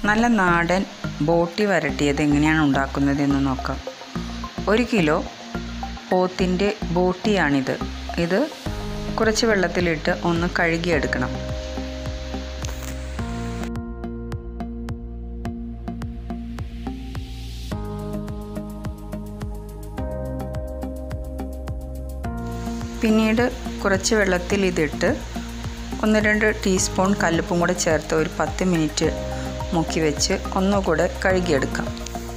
നല്ല നാടൻ ബോട്ടി വരട്ടിയത് എങ്ങനെയാണ് ഉണ്ടാക്കുന്നതെന്ന് നോക്കാം ഒരു കിലോ പോത്തിൻ്റെ ബോട്ടിയാണിത് ഇത് കുറച്ച് വെള്ളത്തിലിട്ട് ഒന്ന് കഴുകിയെടുക്കണം പിന്നീട് കുറച്ച് വെള്ളത്തിൽ ഇതിട്ട് ഒന്ന് രണ്ട് ടീസ്പൂൺ കല്ലുപ്പും കൂടെ ചേർത്ത് ഒരു പത്ത് മിനിറ്റ് മുക്കി വെച്ച് ഒന്നുകൂടെ കഴുകിയെടുക്കാം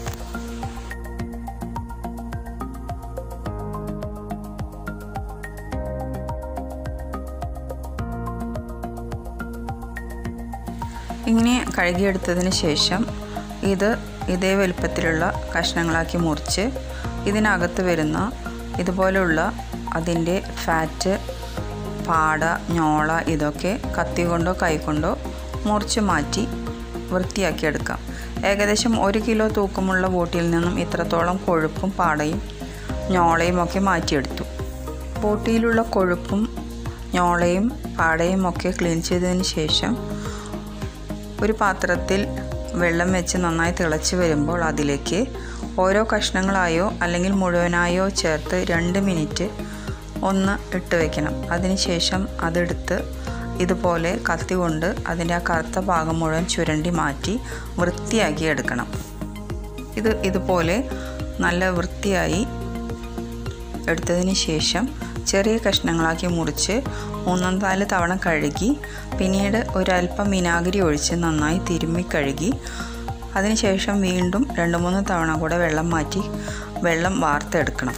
ഇങ്ങനെ കഴുകിയെടുത്തതിന് ശേഷം ഇത് ഇതേ വലുപ്പത്തിലുള്ള കഷ്ണങ്ങളാക്കി മുറിച്ച് ഇതിനകത്ത് വരുന്ന ഇതുപോലുള്ള അതിൻ്റെ ഫാറ്റ് പാട ഞോള ഇതൊക്കെ കത്തി കൊണ്ടോ കൈകൊണ്ടോ മുറിച്ച് മാറ്റി വൃത്തിയാക്കി എടുക്കാം ഏകദേശം ഒരു കിലോ തൂക്കമുള്ള ബോട്ടിയിൽ നിന്നും ഇത്രത്തോളം കൊഴുപ്പും പാടയും ഞോളയും ഒക്കെ മാറ്റിയെടുത്തു ബോട്ടിയിലുള്ള കൊഴുപ്പും ഞോളയും പാടയും ഒക്കെ ക്ലീൻ ചെയ്തതിന് ശേഷം ഒരു പാത്രത്തിൽ വെള്ളം വെച്ച് നന്നായി തിളച്ച് വരുമ്പോൾ അതിലേക്ക് ഓരോ കഷ്ണങ്ങളായോ അല്ലെങ്കിൽ മുഴുവനായോ ചേർത്ത് രണ്ട് മിനിറ്റ് ഒന്ന് ഇട്ട് വയ്ക്കണം അതിനുശേഷം അതെടുത്ത് ഇതുപോലെ കത്തി കൊണ്ട് അതിൻ്റെ ആ കറുത്ത ഭാഗം മുഴുവൻ ചുരണ്ടി മാറ്റി വൃത്തിയാക്കി എടുക്കണം ഇത് ഇതുപോലെ നല്ല വൃത്തിയായി എടുത്തതിന് ശേഷം ചെറിയ കഷ്ണങ്ങളാക്കി മുറിച്ച് മൂന്നും നാല് തവണ കഴുകി പിന്നീട് ഒരല്പം വിനാഗിരി ഒഴിച്ച് നന്നായി തിരുമ്മി കഴുകി അതിനുശേഷം വീണ്ടും രണ്ട് മൂന്ന് തവണ കൂടെ വെള്ളം മാറ്റി വെള്ളം വാർത്തെടുക്കണം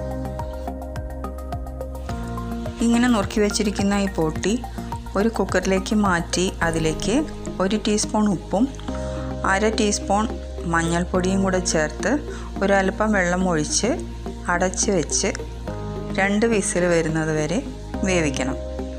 ഇങ്ങനെ നുറുക്കി വെച്ചിരിക്കുന്ന ഈ പൊട്ടി ഒരു കുക്കറിലേക്ക് മാറ്റി അതിലേക്ക് ഒരു ടീസ്പൂൺ ഉപ്പും അര ടീസ്പൂൺ മഞ്ഞൾപ്പൊടിയും കൂടെ ചേർത്ത് ഒരല്പം വെള്ളം ഒഴിച്ച് അടച്ച് വെച്ച് രണ്ട് വിസിൽ വരുന്നത് വരെ വേവിക്കണം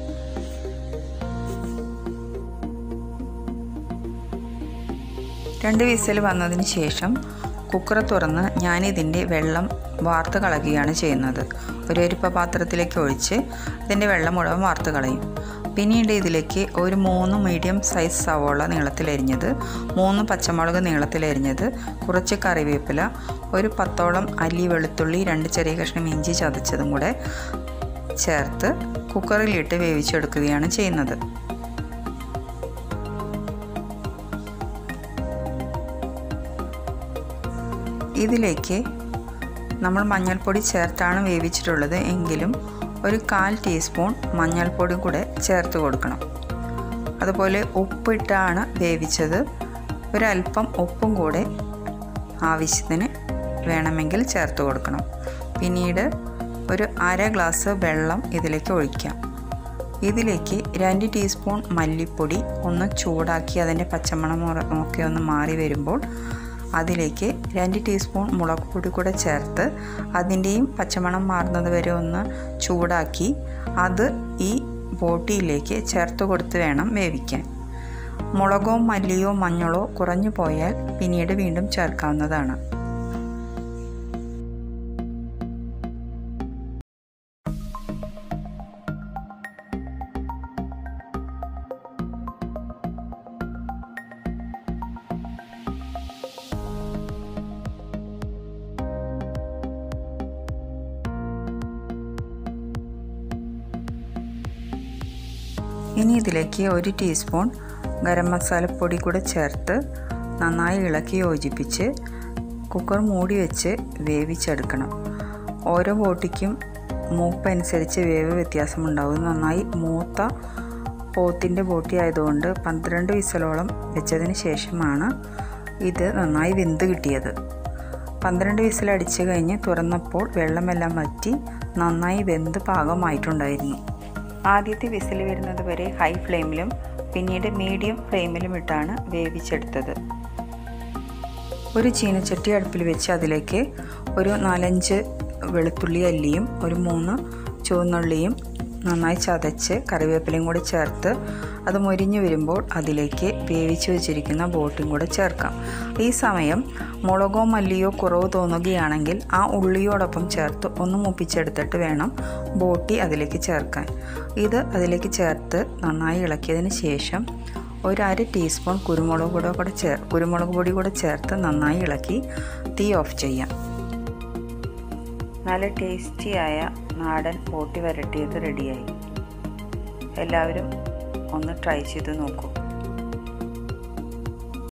രണ്ട് വിസിൽ വന്നതിന് ശേഷം കുക്കർ തുറന്ന് ഞാനിതിൻ്റെ വെള്ളം വാർത്ത് കളയുകയാണ് ചെയ്യുന്നത് ഒരു അരിപ്പ പാത്രത്തിലേക്ക് ഒഴിച്ച് ഇതിൻ്റെ വെള്ളം മുഴുവൻ വാർത്ത് കളയും പിന്നീട് ഇതിലേക്ക് ഒരു മൂന്ന് മീഡിയം സൈസ് സവോള നീളത്തിലരിഞ്ഞത് മൂന്ന് പച്ചമുളക് നീളത്തിലരിഞ്ഞത് കുറച്ച് കറിവേപ്പില ഒരു പത്തോളം അല്ലി വെളുത്തുള്ളി രണ്ട് ചെറിയ കഷ്ണം ഇഞ്ചി ചതച്ചതും കൂടെ ചേർത്ത് കുക്കറിലിട്ട് വേവിച്ചെടുക്കുകയാണ് ചെയ്യുന്നത് ഇതിലേക്ക് നമ്മൾ മഞ്ഞൾപ്പൊടി ചേർത്താണ് വേവിച്ചിട്ടുള്ളത് എങ്കിലും ഒരു കാൽ ടീസ്പൂൺ മഞ്ഞൾപ്പൊടി കൂടെ ചേർത്ത് കൊടുക്കണം അതുപോലെ ഉപ്പിട്ടാണ് വേവിച്ചത് ഒരല്പം ഉപ്പും കൂടെ ആവശ്യത്തിന് വേണമെങ്കിൽ ചേർത്ത് കൊടുക്കണം പിന്നീട് ഒരു അര ഗ്ലാസ് വെള്ളം ഇതിലേക്ക് ഒഴിക്കാം ഇതിലേക്ക് രണ്ട് ടീസ്പൂൺ മല്ലിപ്പൊടി ഒന്ന് ചൂടാക്കി അതിൻ്റെ പച്ചമണം ഒക്കെ ഒന്ന് മാറി വരുമ്പോൾ അതിലേക്ക് രണ്ട് ടീസ്പൂൺ മുളക് പൊടി കൂടെ ചേർത്ത് അതിൻ്റെയും പച്ചമണം മാറുന്നത് വരെ ഒന്ന് ചൂടാക്കി അത് ഈ ബോട്ടിയിലേക്ക് ചേർത്ത് കൊടുത്ത് വേണം വേവിക്കാൻ മുളകോ മല്ലിയോ മഞ്ഞളോ കുറഞ്ഞു പോയാൽ പിന്നീട് വീണ്ടും ചേർക്കാവുന്നതാണ് ഇനി ഇതിലേക്ക് ഒരു ടീസ്പൂൺ ഗരം മസാലപ്പൊടി കൂടെ ചേർത്ത് നന്നായി ഇളക്കി യോജിപ്പിച്ച് കുക്കർ മൂടി വെച്ച് വേവിച്ചെടുക്കണം ഓരോ ബോട്ടിക്കും മൂപ്പനുസരിച്ച് വേവ് വ്യത്യാസമുണ്ടാവും നന്നായി മൂത്ത പോത്തിൻ്റെ ബോട്ടി ആയതുകൊണ്ട് പന്ത്രണ്ട് വിസലോളം വെച്ചതിന് ശേഷമാണ് ഇത് നന്നായി വെന്ത് കിട്ടിയത് പന്ത്രണ്ട് വിസിൽ അടിച്ചു കഴിഞ്ഞ് തുറന്നപ്പോൾ വെള്ളമെല്ലാം വറ്റി നന്നായി വെന്ത് പാകമായിട്ടുണ്ടായിരുന്നു ആദ്യത്തെ വിസിൽ വരുന്നത് വരെ ഹൈ ഫ്ലെയിമിലും പിന്നീട് മീഡിയം ഫ്ലെയിമിലും ഇട്ടാണ് വേവിച്ചെടുത്തത് ഒരു ചീനച്ചട്ടി അടുപ്പിൽ വെച്ച് അതിലേക്ക് ഒരു നാലഞ്ച് വെളുത്തുള്ളി അല്ലിയും ഒരു മൂന്ന് ചുവന്നുള്ളിയും നന്നായി ചതച്ച് കറിവേപ്പിലയും കൂടി ചേർത്ത് അത് മൊരിഞ്ഞു വരുമ്പോൾ അതിലേക്ക് വേവിച്ച് വെച്ചിരിക്കുന്ന ബോട്ടും കൂടെ ചേർക്കാം ഈ സമയം മുളകോ മല്ലിയോ കുറവ് തോന്നുകയാണെങ്കിൽ ആ ഉള്ളിയോടൊപ്പം ചേർത്ത് ഒന്ന് മുപ്പിച്ചെടുത്തിട്ട് വേണം ബോട്ടി അതിലേക്ക് ചേർക്കാൻ ഇത് അതിലേക്ക് ചേർത്ത് നന്നായി ഇളക്കിയതിന് ശേഷം ഒരു അര ടീസ്പൂൺ കുരുമുളക് പൊടി കൂടെ ചേർ കുരുമുളക് പൊടി കൂടെ ചേർത്ത് നന്നായി ഇളക്കി തീ ഓഫ് ചെയ്യാം നല്ല ടേസ്റ്റിയായ നാടൻ ബോട്ടി വരട്ടിയത് റെഡിയായി എല്ലാവരും ഒന്ന് ട്രൈ ചെയ്ത് നോക്കൂ